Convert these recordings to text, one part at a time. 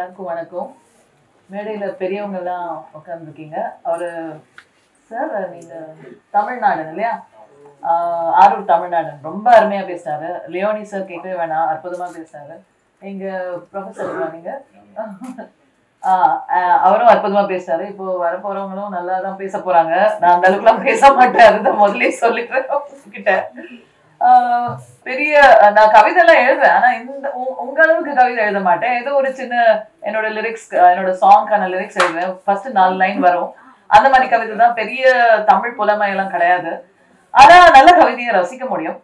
எல்லாருக்கும் வணக்கம் மேடையில பெரியவங்க எல்லாம் உட்காந்துருக்கீங்க அவரு சார் நீங்க தமிழ்நாடு இல்லையா ஆஹ் ஆரூர் தமிழ்நாடு ரொம்ப அருமையா பேசினாரு லியோனி சார் கேட்கவே வேணாம் அற்புதமா பேசினாரு எங்க ப்ரொஃபஸர் நீங்க ஆஹ் ஆஹ் அவரும் அற்புதமா பேசினாரு இப்போ வர போறவங்களும் நல்லா தான் பேச போறாங்க நான் அந்த அளவுக்குலாம் பேச மாட்டேன் அதுதான் முதல்லயே சொல்லிடுறேன் கிட்ட ஆஹ் பெரிய நான் கவிதை எல்லாம் எழுதுவேன் ஆனா இந்த உ- உங்க அளவுக்கு கவிதை எழுத மாட்டேன் ஏதோ ஒரு சின்ன என்னோட லிரிக்ஸ் என்னோட சாங்க்கான லிரிக்ஸ் எழுதுவேன் ஃபர்ஸ்ட் நாலு லைன் வரும் அந்த மாதிரி கவிதை தான் பெரிய தமிழ் புலமை எல்லாம் கிடையாது ஆனா நல்ல கவிதையை ரசிக்க முடியும்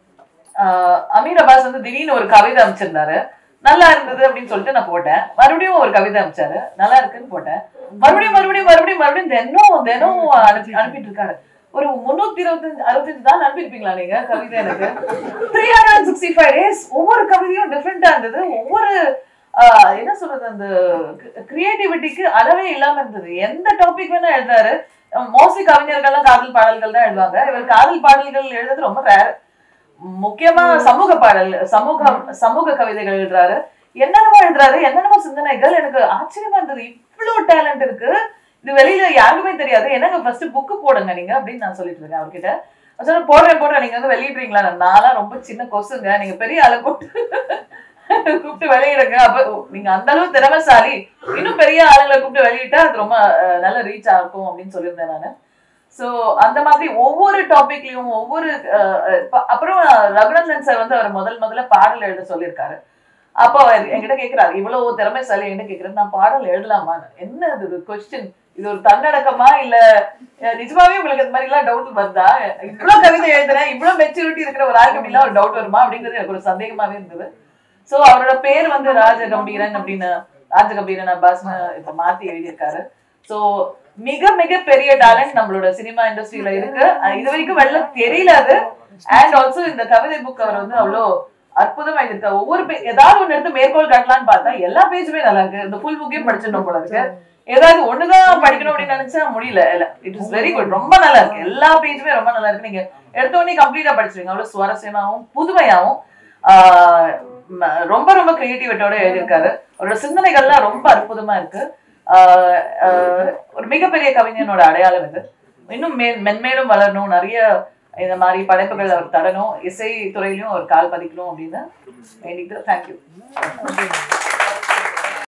ஆஹ் அமீர் அப்பாஸ் வந்து திடீர்னு ஒரு கவிதை அமைச்சிருந்தாரு நல்லா இருந்தது அப்படின்னு சொல்லிட்டு நான் போட்டேன் மறுபடியும் ஒரு கவிதை அமைச்சாரு நல்லா இருக்குன்னு போட்டேன் மறுபடியும் மறுபடியும் மறுபடியும் மறுபடியும் தினம் தினம் அனுப்பி அனுப்பிட்டு இருக்காரு ஒரு முன்னூத்தி இருபத்தஞ்சு அறுபத்தஞ்சு தான் அனுப்பியிருப்பீங்களா நீங்க கவிதை எனக்கு three hundred sixty five days ஒவ்வொரு கவிதையும் டிஃப்ரெண்டா இருந்தது ஒவ்வொரு ஆஹ், என்ன சொல்றது அந்த கிரியேட்டிவிட்டிக்கு அளவே இல்லாம இருந்தது எந்த டாபிக் வேணா எழுதாரு மோஸ்ட்லி கவிஞர்கள்லாம் காதல் பாடல்கள் தான் எழுதுவாங்க இவர் காதல் பாடல்கள் எழுதுறது ரொம்ப ரேர் முக்கியமா சமூக பாடல் சமூக சமூக கவிதைகள் எழுதுறாரு என்னென்னமோ எழுதுறாரு என்னென்னமோ சிந்தனைகள் எனக்கு ஆச்சரியமா இருந்தது இவ்வளவு டேலண்ட் இருக்கு இது வெளியில யாருக்குமே தெரியாது என்னங்க ஃபர்ஸ்ட் புக்கு போடுங்க நீங்க அப்படின்னு நான் சொல்லிட்டு இருக்கேன் அவர்கிட்ட அவர் சொன்னாரு, போடுறேன் போடுறேன் நீங்க வந்து வெளியிடுறீங்களா நான்லாம் ரொம்ப சின்ன கொசுங்க நீங்க பெரிய ஆளை கூப்பிட்டு கூப்பிட்டு வெளியிடுங்க அப்ப ஓ, நீங்க அந்த அளவு திறமைசாலி இன்னும் பெரிய ஆளுங்களை கூப்பிட்டு வெளியிட்டா அது ரொம்ப அஹ், நல்ல ரீச் ஆகும் அப்படின்னு சொல்லியிருந்தேன் நானு சோ அந்த மாதிரி ஒவ்வொரு டாபிக்லயும் ஒவ்வொரு அஹ், அஹ், ப- அப்புறம் ரகுநந்தன் சார் வந்து அவர் முதல் முதல்ல பாடல் எழுத சொல்லியிருக்காரு அப்போ அவர் என்கிட்ட கேக்குறாரு இவ்வளவு திறமைசாலி என்ன கேக்குறேன் நான் பாடல் எழுதலாமா என்ன இது கொஸ்டின் இது ஒரு தன்னடக்கமா இல்ல அஹ், நிஜமாவே உங்களுக்கு இந்த மாதிரி எல்லாம் டவுட் வருதா இவ்வளவு கவிதை எழுதுறேன் இவ்வளவு மெச்சூரிட்டி இருக்கிற ஒரு ஆளுக்கு அப்படிலாம் ஒரு டவுட் வருமா அப்படிங்கிறது எனக்கு ஒரு சந்தேகமாவே இருந்தது சோ அவரோட பேர் வந்து ராஜகம்பீரன் அப்படின்னு ராஜகம்பீரன் அப்பாஸ்னு இப்ப மாத்தி எழுதியிருக்காரு சோ மிக மிக பெரிய டேலண்ட் நம்மளோட சினிமா இண்டஸ்ட்ரியில இருக்கு அஹ் இது வரைக்கும் வெளில தெரியல அது அண்ட் ஆல்சோ இந்த கவிதை புக் அவர் வந்து அவ்வளோ அற்புதமா எழுதியிருக்காரு ஒவ்வொரு பே ஏதாவது ஒண்ணு எடுத்து மேற்கோள் காட்டலாம்னு பார்த்தா எல்லா பேஜுமே நல்லா இருக்கு இந்த ஃபுல் புக்கையும் படிச்சிடணும் போல இருக்கு ஏதாவது ஒண்ணுதான் படிக்கணும் அப்படின்னு நினைச்சா முடியல இல்ல இட் இஸ் வெரி குட் ரொம்ப நல்லா இருக்கு எல்லா பேஜுமே ரொம்ப நல்லா இருக்கு நீங்க எடுத்த உடனே கம்ப்ளீட்டா படிச்சிருவீங்க அவ்வளவு சுவாரஸ்யமாவும் புதுமையாவும் ஆஹ் ம- ரொம்ப ரொம்ப கிரியேட்டிவிட்டியோட எழுதியிருக்காரு அவரோட சிந்தனைகள்லாம் ரொம்ப அற்புதமா இருக்கு ஆஹ் ஆஹ் ஒரு மிகப்பெரிய கவிஞனோட அடையாளம் இது இன்னும் மே மென்மேலும் வளரணும் நிறைய இந்த மாதிரி படைப்புகள் அவர் தரணும் இசை துறையிலும் அவர் கால் பதிக்கணும் அப்படின்னு வேண்டிட்டு தேங்க்யூ